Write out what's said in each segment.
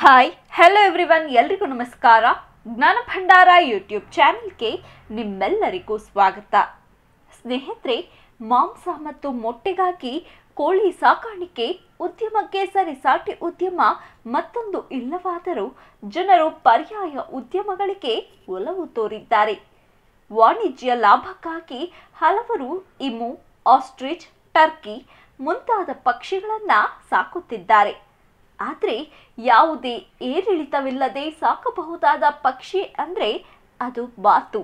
hi hello everyone ಎಲ್ರಿಗೂ ನಮಸ್ಕಾರ ಜ್ಞಾನ ಭಂಡಾರ ಯೂಟ್ಯೂಬ್ ಚಾನೆಲ್ಗೆ ನಿಮ್ಮೆಲ್ಲರಿಗೂ ಸ್ವಾಗತ ಸ್ನೇಹಿತರೆ ಮಾಂಸ ಮತ್ತು ಮೊಟ್ಟೆಗಾಗಿ ಕೋಳಿ ಸಾಕಾಣಿಕೆ ಉದ್ಯಮಕ್ಕೆ ಸರಿಸಾಟಿ ಉದ್ಯಮ ಮತ್ತೊಂದು ಇಲ್ಲವಾದರೂ ಜನರು ಪರ್ಯಾಯ ಉದ್ಯಮಗಳಿಗೆ ಒಲವು ತೋರಿದ್ದಾರೆ ವಾಣಿಜ್ಯ ಲಾಭಕ್ಕಾಗಿ ಹಲವರು ಇಮು ಆಸ್ಟ್ರಿಚ್ ಟರ್ಕಿ ಮುಂತಾದ ಪಕ್ಷಿಗಳನ್ನ ಸಾಕುತ್ತಿದ್ದಾರೆ ಆದರೆ ಯಾವುದೇ ಏರಿಳಿತವಿಲ್ಲದೆ ಸಾಕಬಹುದಾದ ಪಕ್ಷಿ ಅಂದ್ರೆ ಅದು ಬಾತು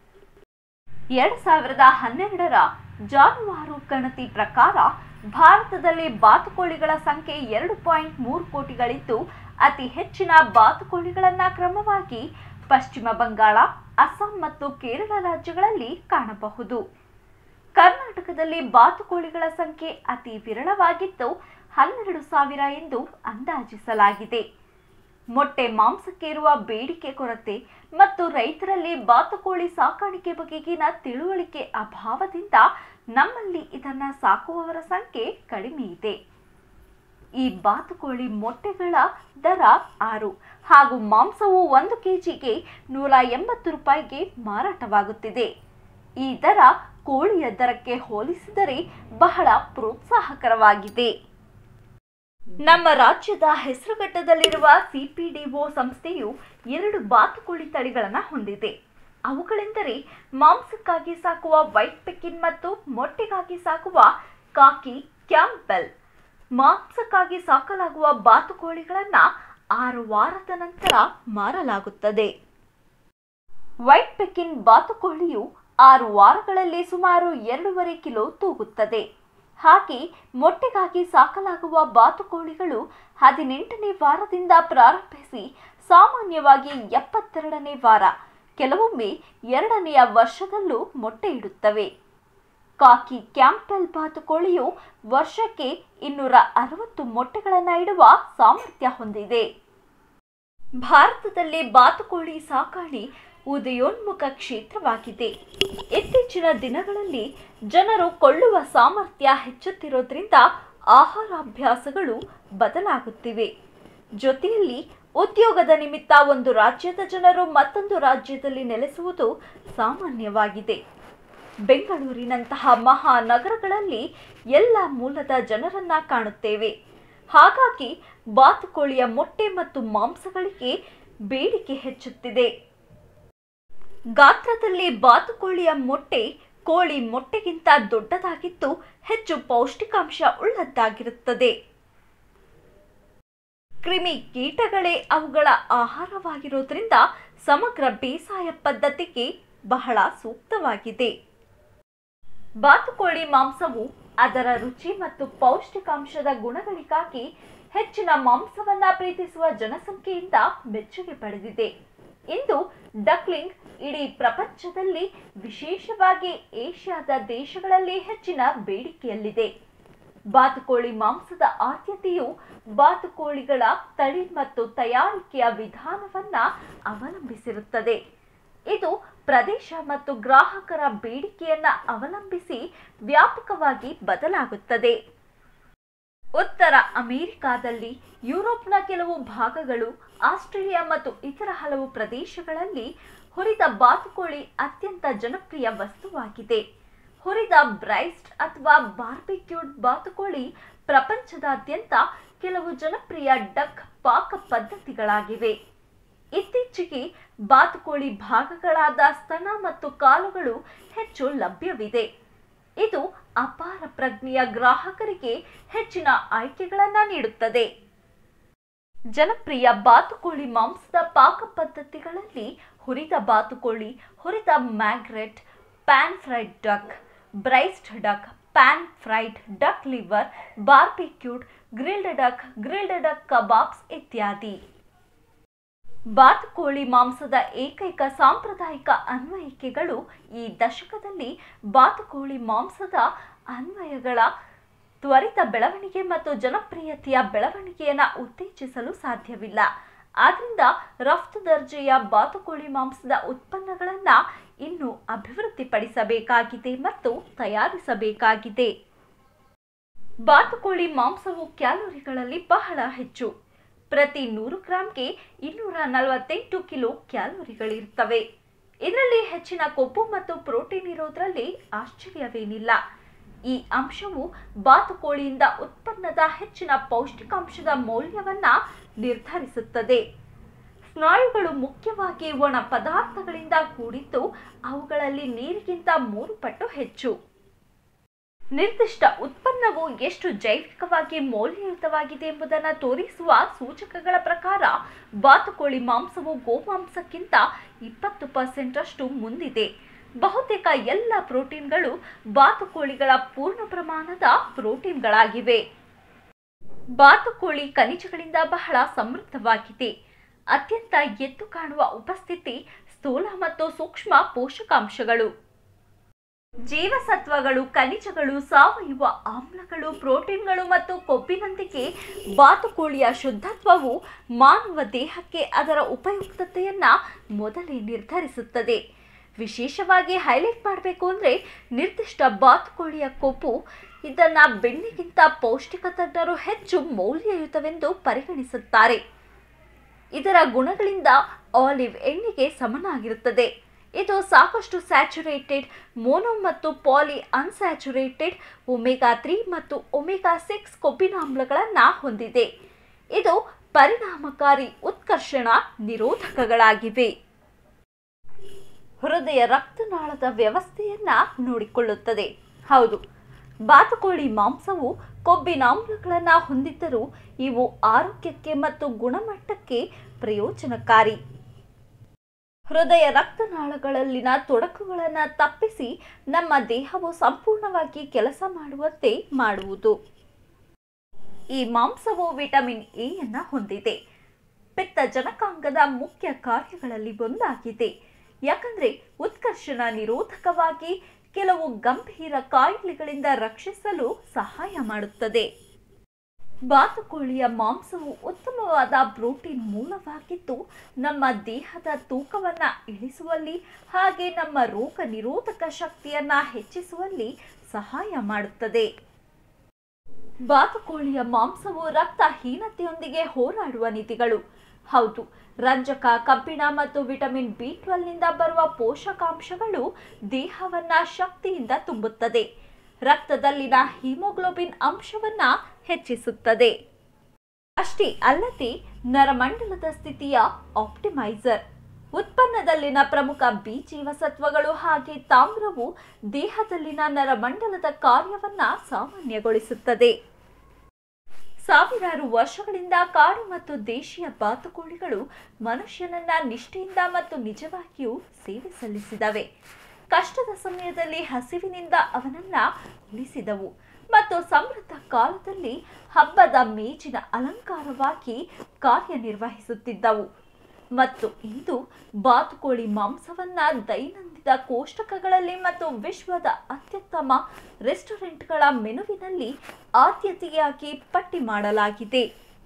ಎರಡ್ ಸಾವಿರದ ಹನ್ನೆರಡರ ಜಾನುವಾರು ಗಣತಿ ಪ್ರಕಾರ ಭಾರತದಲ್ಲಿ ಬಾತುಕೋಳಿಗಳ ಸಂಖ್ಯೆ ಎರಡು ಪಾಯಿಂಟ್ ಮೂರು ಕೋಟಿಗಳಿದ್ದು ಅತಿ ಹೆಚ್ಚಿನ ಬಾತುಕೋಳಿಗಳನ್ನ ಕ್ರಮವಾಗಿ ಪಶ್ಚಿಮ ಬಂಗಾಳ ಅಸ್ಸಾಂ ಮತ್ತು ಕೇರಳ ರಾಜ್ಯಗಳಲ್ಲಿ ಕಾಣಬಹುದು ಕರ್ನಾಟಕದಲ್ಲಿ ಬಾತುಕೋಳಿಗಳ ಸಂಖ್ಯೆ ಅತಿ ವಿರಳವಾಗಿದ್ದು ಹನ್ನೆರಡು ಸಾವಿರ ಎಂದು ಅಂದಾಜಿಸಲಾಗಿದೆ ಮೊಟ್ಟೆ ಮಾಂಸಕ್ಕೆ ಇರುವ ಬೇಡಿಕೆ ಕೊರತೆ ಮತ್ತು ರೈತರಲ್ಲಿ ಬಾತುಕೋಳಿ ಸಾಕಾಣಿಕೆ ಬಗೆಗಿನ ತಿಳುವಳಿಕೆ ಅಭಾವದಿಂದ ನಮ್ಮಲ್ಲಿ ಇದನ್ನ ಸಾಕುವವರ ಸಂಖ್ಯೆ ಕಡಿಮೆ ಇದೆ ಈ ಬಾತುಕೋಳಿ ಮೊಟ್ಟೆಗಳ ದರ ಆರು ಹಾಗೂ ಮಾಂಸವು ಒಂದು ಕೆಜಿಗೆ ನೂರ ಎಂಬತ್ತು ರೂಪಾಯಿಗೆ ಮಾರಾಟವಾಗುತ್ತಿದೆ ಈ ದರ ಕೋಳಿಯ ದರಕ್ಕೆ ಹೋಲಿಸಿದರೆ ಬಹಳ ಪ್ರೋತ್ಸಾಹಕರವಾಗಿದೆ ನಮ್ಮ ರಾಜ್ಯದ ಹೆಸರುಘಟ್ಟದಲ್ಲಿರುವ ಸಿಪಿಡಿಒ ಸಂಸ್ಥೆಯು ಎರಡು ಬಾತುಕೋಳಿ ತಳಿಗಳನ್ನು ಹೊಂದಿದೆ ಅವುಗಳೆಂದರೆ ಮಾಂಸಕ್ಕಾಗಿ ಸಾಕುವ ವೈಟ್ ಪೆಕಿನ್ ಮತ್ತು ಮೊಟ್ಟೆಗಾಗಿ ಸಾಕುವ ಕಾಕಿ ಕ್ಯಾಂಪೆಲ್ ಮಾಂಸಕ್ಕಾಗಿ ಸಾಕಲಾಗುವ ಬಾತುಕೋಳಿಗಳನ್ನ ಆರು ವಾರದ ನಂತರ ಮಾರಲಾಗುತ್ತದೆ ವೈಟ್ ಪೆಕಿನ್ ಬಾತುಕೋಳಿಯು ಆರು ವಾರಗಳಲ್ಲಿ ಸುಮಾರು ಎರಡೂವರೆ ಕಿಲೋ ತೂಗುತ್ತದೆ ಹಾಗೆ ಮೊಟ್ಟೆಗಾಗಿ ಸಾಕಲಾಗುವ ಬಾತುಕೋಳಿಗಳು ಹದಿನೆಂಟನೇ ವಾರದಿಂದ ಪ್ರಾರಂಭಿಸಿ ಸಾಮಾನ್ಯವಾಗಿ ಎಪ್ಪತ್ತೆರಡನೇ ವಾರ ಕೆಲವೊಮ್ಮೆ ಎರಡನೆಯ ವರ್ಷದಲ್ಲೂ ಮೊಟ್ಟೆ ಇಡುತ್ತವೆ ಕಾಕಿ ಕ್ಯಾಂಪೆಲ್ ಬಾತುಕೋಳಿಯು ವರ್ಷಕ್ಕೆ ಇನ್ನೂರ ಅರವತ್ತು ಮೊಟ್ಟೆಗಳನ್ನು ಇಡುವ ಸಾಮರ್ಥ್ಯ ಹೊಂದಿದೆ ಭಾರತದಲ್ಲಿ ಬಾತುಕೋಳಿ ಸಾಕಾಣೆ ಉದಯೋನ್ಮುಖ ಕ್ಷೇತ್ರವಾಗಿದೆ ಇತ್ತೀಚಿನ ದಿನಗಳಲ್ಲಿ ಜನರು ಕೊಳ್ಳುವ ಸಾಮರ್ಥ್ಯ ಹೆಚ್ಚುತ್ತಿರೋದ್ರಿಂದ ಆಹಾರಾಭ್ಯಾಸಗಳು ಬದಲಾಗುತ್ತಿವೆ ಜೊತೆಯಲ್ಲಿ ಉದ್ಯೋಗದ ನಿಮಿತ್ತ ಒಂದು ರಾಜ್ಯದ ಜನರು ಮತ್ತೊಂದು ರಾಜ್ಯದಲ್ಲಿ ನೆಲೆಸುವುದು ಸಾಮಾನ್ಯವಾಗಿದೆ ಬೆಂಗಳೂರಿನಂತಹ ಮಹಾನಗರಗಳಲ್ಲಿ ಎಲ್ಲ ಮೂಲದ ಜನರನ್ನ ಕಾಣುತ್ತೇವೆ ಹಾಗಾಗಿ ಬಾತುಕೋಳಿಯ ಮೊಟ್ಟೆ ಮತ್ತು ಮಾಂಸಗಳಿಗೆ ಬೇಡಿಕೆ ಹೆಚ್ಚುತ್ತಿದೆ ಗಾತ್ರದಲ್ಲಿ ಬಾತುಕೋಳಿಯ ಮೊಟ್ಟೆ ಕೋಳಿ ಮೊಟ್ಟೆಗಿಂತ ದೊಡ್ಡದಾಗಿದ್ದು ಹೆಚ್ಚು ಪೌಷ್ಟಿಕಾಂಶ ಉಳ್ಳದ್ದಾಗಿರುತ್ತದೆ ಕ್ರಿಮಿ ಕೀಟಗಳೇ ಅವುಗಳ ಆಹಾರವಾಗಿರೋದ್ರಿಂದ ಸಮಗ್ರ ಬೇಸಾಯ ಪದ್ಧತಿಗೆ ಬಹಳ ಸೂಕ್ತವಾಗಿದೆ ಬಾತುಕೋಳಿ ಮಾಂಸವು ಅದರ ರುಚಿ ಮತ್ತು ಪೌಷ್ಟಿಕಾಂಶದ ಗುಣಗಳಿಗಾಗಿ ಹೆಚ್ಚಿನ ಮಾಂಸವನ್ನ ಪ್ರೀತಿಸುವ ಜನಸಂಖ್ಯೆಯಿಂದ ಮೆಚ್ಚುಗೆ ಪಡೆದಿದೆ ಇಂದು ಡಕ್ಲಿಂಗ್ ಇಡೀ ಪ್ರಪಂಚದಲ್ಲಿ ವಿಶೇಷವಾಗಿ ಏಷ್ಯಾದ ದೇಶಗಳಲ್ಲಿ ಹೆಚ್ಚಿನ ಬೇಡಿಕೆಯಲ್ಲಿದೆ ಬಾತುಕೋಳಿ ಮಾಂಸದ ಆದ್ಯತೆಯು ಬಾತುಕೋಳಿಗಳ ತಳಿ ಮತ್ತು ತಯಾರಿಕೆಯ ವಿಧಾನವನ್ನ ಅವಲಂಬಿಸಿರುತ್ತದೆ ಇದು ಪ್ರದೇಶ ಮತ್ತು ಗ್ರಾಹಕರ ಬೇಡಿಕೆಯನ್ನ ಅವಲಂಬಿಸಿ ವ್ಯಾಪಕವಾಗಿ ಬದಲಾಗುತ್ತದೆ ಉತ್ತರ ಅಮೆರಿಕಾದಲ್ಲಿ ಯುರೋಪ್ನ ಕೆಲವು ಭಾಗಗಳು ಆಸ್ಟ್ರೇಲಿಯಾ ಮತ್ತು ಇತರ ಹಲವು ಪ್ರದೇಶಗಳಲ್ಲಿ ಹುರಿದ ಬಾತುಕೋಳಿ ಅತ್ಯಂತ ಜನಪ್ರಿಯ ವಸ್ತುವಾಗಿದೆ ಹುರಿದ ಬ್ರೈಸ್ಡ್ ಅಥವಾ ಬಾರ್ಬಿಕ್ಯೂಡ್ ಬಾತುಕೋಳಿ ಪ್ರಪಂಚದಾದ್ಯಂತ ಕೆಲವು ಜನಪ್ರಿಯ ಡಕ್ ಪಾಕ ಪದ್ಧತಿಗಳಾಗಿವೆ ಇತ್ತೀಚೆಗೆ ಬಾತುಕೋಳಿ ಭಾಗಗಳಾದ ಸ್ತನ ಮತ್ತು ಕಾಲುಗಳು ಹೆಚ್ಚು ಲಭ್ಯವಿದೆ ಇದು ಅಪಾರ ಪ್ರಜ್ಞೆಯ ಗ್ರಾಹಕರಿಗೆ ಹೆಚ್ಚಿನ ಆಯ್ಕೆಗಳನ್ನ ನೀಡುತ್ತದೆ ಜನಪ್ರಿಯ ಬಾತುಕೋಳಿ ಮಾಂಸದ ಪಾಕ ಪದ್ಧತಿಗಳಲ್ಲಿ ಹುರಿದ ಬಾತುಕೋಳಿ ಹುರಿದ magret pan fried duck braised duck pan fried duck liver barbecued grilled duck grilled duck kebabs ಇತ್ಯಾದಿ ಬಾತುಕೋಳಿ ಮಾಂಸದ ಏಕೈಕ ಸಾಂಪ್ರದಾಯಿಕ ಅನ್ವಯಿಕೆಗಳು ಈ ದಶಕದಲ್ಲಿ ಬಾತುಕೋಳಿ ಮಾಂಸದ ಅನ್ವಯಗಳ ತ್ವರಿತ ಬೆಳವಣಿಗೆ ಮತ್ತು ಜನಪ್ರಿಯತೆಯ ಬೆಳವಣಿಗೆಯನ್ನು ಉತ್ತೇಜಿಸಲು ಸಾಧ್ಯವಿಲ್ಲ ಆದ್ರಿಂದ ರಫ್ತು ದರ್ಜೆಯ ಬಾತುಕೋಳಿ ಮಾಂಸದ ಉತ್ಪನ್ನಗಳನ್ನು ಇನ್ನೂ ಅಭಿವೃದ್ಧಿಪಡಿಸಬೇಕಾಗಿದೆ ಮತ್ತು ತಯಾರಿಸಬೇಕಾಗಿದೆ ಬಾತುಕೋಳಿ ಮಾಂಸವು ಕ್ಯಾಲೋರಿಗಳಲ್ಲಿ ಬಹಳ ಹೆಚ್ಚು ಪ್ರತಿ ನೂರು ಗ್ರಾಂಗೆ ಇನ್ನೂರ ನಲವತ್ತೆಂಟು ಕಿಲೋ ಕ್ಯಾಲೋರಿಗಳಿರ್ತವೆ ಇದರಲ್ಲಿ ಹೆಚ್ಚಿನ ಕೊಬ್ಬು ಮತ್ತು ಪ್ರೋಟೀನ್ ಇರೋದ್ರಲ್ಲಿ ಆಶ್ಚರ್ಯವೇನಿಲ್ಲ ಈ ಅಂಶವು ಬಾತುಕೋಳಿಯಿಂದ ಉತ್ಪನ್ನದ ಹೆಚ್ಚಿನ ಪೌಷ್ಟಿಕಾಂಶದ ಮೌಲ್ಯವನ್ನ ನಿರ್ಧರಿಸುತ್ತದೆ ಸ್ನಾಯುಗಳು ಮುಖ್ಯವಾಗಿ ಒಣ ಪದಾರ್ಥಗಳಿಂದ ಕೂಡಿದ್ದು ಅವುಗಳಲ್ಲಿ ನೀರಿಗಿಂತ ಮೂರು ಪಟ್ಟು ಹೆಚ್ಚು ನಿರ್ದಿಷ್ಟ ಉತ್ಪನ್ನವು ಎಷ್ಟು ಜೈವಿಕವಾಗಿ ಮೌಲ್ಯಯುತವಾಗಿದೆ ಎಂಬುದನ್ನು ತೋರಿಸುವ ಸೂಚಕಗಳ ಪ್ರಕಾರ ಬಾತುಕೋಳಿ ಮಾಂಸವು ಗೋಮಾಂಸಕ್ಕಿಂತ ಇಪ್ಪತ್ತು ಪರ್ಸೆಂಟಷ್ಟು ಮುಂದಿದೆ ಬಹುತೇಕ ಎಲ್ಲ ಪ್ರೋಟೀನ್ಗಳು ಬಾತುಕೋಳಿಗಳ ಪೂರ್ಣ ಪ್ರಮಾಣದ ಪ್ರೋಟೀನ್ಗಳಾಗಿವೆ ಬಾತುಕೋಳಿ ಖನಿಜಗಳಿಂದ ಬಹಳ ಸಮೃದ್ಧವಾಗಿದೆ ಅತ್ಯಂತ ಎದ್ದು ಕಾಣುವ ಉಪಸ್ಥಿತಿ ಸ್ಥೂಲ ಮತ್ತು ಸೂಕ್ಷ್ಮ ಪೋಷಕಾಂಶಗಳು ಜೀವಸತ್ವಗಳು ಖನಿಜಗಳು ಸಾವಯವ ಆಮ್ಲಗಳು ಪ್ರೋಟೀನ್ಗಳು ಮತ್ತು ಕೊಬ್ಬಿನೊಂದಿಗೆ ಬಾತುಕೋಳಿಯ ಶುದ್ಧತ್ವವು ಮಾನವ ದೇಹಕ್ಕೆ ಅದರ ಉಪಯುಕ್ತತೆಯನ್ನ ಮೊದಲೇ ನಿರ್ಧರಿಸುತ್ತದೆ ವಿಶೇಷವಾಗಿ ಹೈಲೈಟ್ ಮಾಡಬೇಕು ಅಂದರೆ ನಿರ್ದಿಷ್ಟ ಬಾತುಕೋಳಿಯ ಕೊಬ್ಬು ಇದನ್ನ ಬೆಣ್ಣೆಗಿಂತ ಪೌಷ್ಟಿಕ ತಜ್ಞರು ಹೆಚ್ಚು ಮೌಲ್ಯಯುತವೆಂದು ಪರಿಗಣಿಸುತ್ತಾರೆ ಇದರ ಗುಣಗಳಿಂದ ಆಲಿವ್ ಎಣ್ಣೆಗೆ ಸಮನಾಗಿರುತ್ತದೆ ಇದು ಸಾಕಷ್ಟು ಸ್ಯಾಚುರೇಟೆಡ್ ಮೋನೋ ಮತ್ತು ಪಾಲಿ ಅನ್ಸ್ಯಾಚುರೇಟೆಡ್ ಒಮೆಗಾ ತ್ರೀ ಮತ್ತು ಒಮೆಗಾ ಸಿಕ್ಸ್ ಕೊಬ್ಬಿನಾಮ್ಲಗಳನ್ನು ಹೊಂದಿದೆ ಇದು ಪರಿಣಾಮಕಾರಿ ಉತ್ಕರ್ಷಣ ನಿರೋಧಕಗಳಾಗಿವೆ ಹೃದಯ ರಕ್ತನಾಳದ ವ್ಯವಸ್ಥೆಯನ್ನ ನೋಡಿಕೊಳ್ಳುತ್ತದೆ ಹೌದು ಬಾತುಕೋಳಿ ಮಾಂಸವು ಕೊಬ್ಬಿನಾಮ್ಲಗಳನ್ನು ಹೊಂದಿದ್ದರೂ ಇವು ಆರೋಗ್ಯಕ್ಕೆ ಮತ್ತು ಗುಣಮಟ್ಟಕ್ಕೆ ಪ್ರಯೋಜನಕಾರಿ ಹೃದಯ ರಕ್ತನಾಳಗಳಲ್ಲಿನ ತೊಡಕುಗಳನ್ನು ತಪ್ಪಿಸಿ ನಮ್ಮ ದೇಹವು ಸಂಪೂರ್ಣವಾಗಿ ಕೆಲಸ ಮಾಡುವಂತೆ ಮಾಡುವುದು ಈ ಮಾಂಸವು ವಿಟಮಿನ್ ಎ ಅನ್ನ ಹೊಂದಿದೆ ಪಿತ್ತಜನಕಾಂಗದ ಮುಖ್ಯ ಕಾರ್ಯಗಳಲ್ಲಿ ಒಂದಾಗಿದೆ ಯಾಕಂದ್ರೆ ಉತ್ಕರ್ಷಣ ನಿರೋಧಕವಾಗಿ ಕೆಲವು ಗಂಭೀರ ಕಾಯಿಲೆಗಳಿಂದ ರಕ್ಷಿಸಲು ಸಹಾಯ ಮಾಡುತ್ತದೆ ಬಾತುಕೋಳಿಯ ಮಾಂಸವು ಉತ್ತಮವಾದ ಪ್ರೋಟೀನ್ ಮೂಲವಾಗಿದ್ದು ನಮ್ಮ ದೇಹದ ತೂಕವನ್ನು ಇಳಿಸುವಲ್ಲಿ ಹಾಗೆ ನಮ್ಮ ರೋಗ ನಿರೋಧಕ ಶಕ್ತಿಯನ್ನ ಹೆಚ್ಚಿಸುವಲ್ಲಿ ಸಹಾಯ ಮಾಡುತ್ತದೆ ಬಾತುಕೋಳಿಯ ಮಾಂಸವು ರಕ್ತಹೀನತೆಯೊಂದಿಗೆ ಹೋರಾಡುವ ನಿಧಿಗಳು ಹೌದು ರಂಜಕ ಕಬ್ಬಿಣ ಮತ್ತು ವಿಟಮಿನ್ ಬಿ ಟ್ವೆಲ್ನಿಂದ ಬರುವ ಪೋಷಕಾಂಶಗಳು ದೇಹವನ್ನ ಶಕ್ತಿಯಿಂದ ತುಂಬುತ್ತದೆ ರಕ್ತದಲ್ಲಿನ ಹಿಮೋಗ್ಲೋಬಿನ್ ಅಂಶವನ್ನ ಹೆಚ್ಚಿಸುತ್ತದೆ ಅಷ್ಟೇ ಅಲ್ಲದೆ ನರಮಂಡಲದ ಸ್ಥಿತಿಯ ಆಪ್ಟಿಮೈಸರ್ ಉತ್ಪನ್ನದಲ್ಲಿನ ಪ್ರಮುಖ ಬಿ ಜೀವಸತ್ವಗಳು ಹಾಗೆ ತಾಮ್ರವು ದೇಹದಲ್ಲಿನ ನರಮಂಡಲದ ಕಾರ್ಯವನ್ನ ಸಾಮಾನ್ಯಗೊಳಿಸುತ್ತದೆ ಸಾವಿರಾರು ವರ್ಷಗಳಿಂದ ಕಾಡು ಮತ್ತು ದೇಶೀಯ ಬಾತುಕೋಳಿಗಳು ಮನುಷ್ಯನನ್ನ ನಿಷ್ಠೆಯಿಂದ ಮತ್ತು ನಿಜವಾಗಿಯೂ ಸೇವೆ ಸಲ್ಲಿಸಿದವೆ ಕಷ್ಟದ ಸಮಯದಲ್ಲಿ ಹಸಿವಿನಿಂದ ಅವನನ್ನ ಉಳಿಸಿದವು ಮತ್ತು ಸಮೃದ್ಧ ಕಾಲದಲ್ಲಿ ಹಬ್ಬದ ಮೇಜಿನ ಅಲಂಕಾರವಾಗಿ ಕಾರ್ಯನಿರ್ವಹಿಸುತ್ತಿದ್ದವು ಮತ್ತು ಇಂದು ಬಾತುಕೋಳಿ ಮಾಂಸವನ್ನ ದೈನಂದಿನ ಕೋಷ್ಟಕಗಳಲ್ಲಿ ಮತ್ತು ವಿಶ್ವದ ಅತ್ಯುತ್ತಮ ರೆಸ್ಟೋರೆಂಟ್ಗಳ ಮೆನುವಿನಲ್ಲಿ ಆದ್ಯತೆಯಾಗಿ ಪಟ್ಟಿ ಮಾಡಲಾಗಿದೆ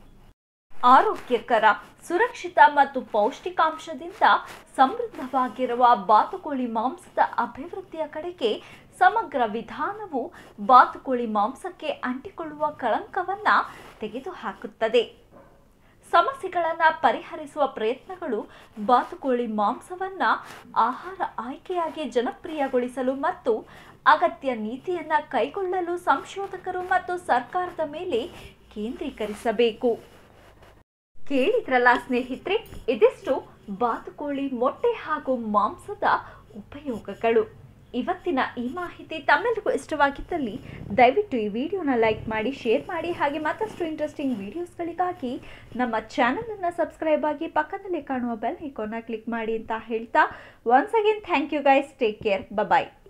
ಆರೋಗ್ಯಕರ ಸುರಕ್ಷಿತ ಮತ್ತು ಪೌಷ್ಟಿಕಾಂಶದಿಂದ ಸಮೃದ್ಧವಾಗಿರುವ ಬಾತುಕೋಳಿ ಮಾಂಸದ ಅಭಿವೃದ್ಧಿಯ ಕಡೆಗೆ ಸಮಗ್ರ ವಿಧಾನವು ಬಾತುಕೋಳಿ ಮಾಂಸಕ್ಕೆ ಅಂಟಿಕೊಳ್ಳುವ ಕಳಂಕವನ್ನ ತೆಗೆದುಹಾಕುತ್ತದೆ ಸಮಸ್ಯೆಗಳನ್ನು ಪರಿಹರಿಸುವ ಪ್ರಯತ್ನಗಳು ಬಾತುಕೋಳಿ ಮಾಂಸವನ್ನ ಆಹಾರ ಆಯ್ಕೆಯಾಗಿ ಜನಪ್ರಿಯಗೊಳಿಸಲು ಮತ್ತು ಅಗತ್ಯ ನೀತಿಯನ್ನ ಕೈಗೊಳ್ಳಲು ಸಂಶೋಧಕರು ಮತ್ತು ಸರ್ಕಾರದ ಮೇಲೆ ಕೇಂದ್ರೀಕರಿಸಬೇಕು ಕೇಳಿದ್ರಲ್ಲ ಸ್ನೇಹಿತರೆ ಇದಿಷ್ಟು ಬಾತುಕೋಳಿ ಮೊಟ್ಟೆ ಹಾಗೂ ಮಾಂಸದ ಉಪಯೋಗಗಳು ಇವತ್ತಿನ ಈ ಮಾಹಿತಿ ತಮ್ಮೆಲ್ಲರಿಗೂ ಇಷ್ಟವಾಗಿದ್ದಲ್ಲಿ ದಯವಿಟ್ಟು ಈ ವಿಡಿಯೋನ ಲೈಕ್ ಮಾಡಿ ಶೇರ್ ಮಾಡಿ ಹಾಗೆ ಮತ್ತಷ್ಟು ಇಂಟ್ರೆಸ್ಟಿಂಗ್ ವಿಡಿಯೋಸ್ಗಳಿಗಾಗಿ ನಮ್ಮ ಚಾನಲನ್ನು ಸಬ್ಸ್ಕ್ರೈಬ್ ಆಗಿ ಪಕ್ಕದಲ್ಲಿ ಕಾಣುವ ಬೆಲ್ ಐಕಾನ್ನ ಕ್ಲಿಕ್ ಮಾಡಿ ಅಂತ ಹೇಳ್ತಾ once again thank you guys take care bye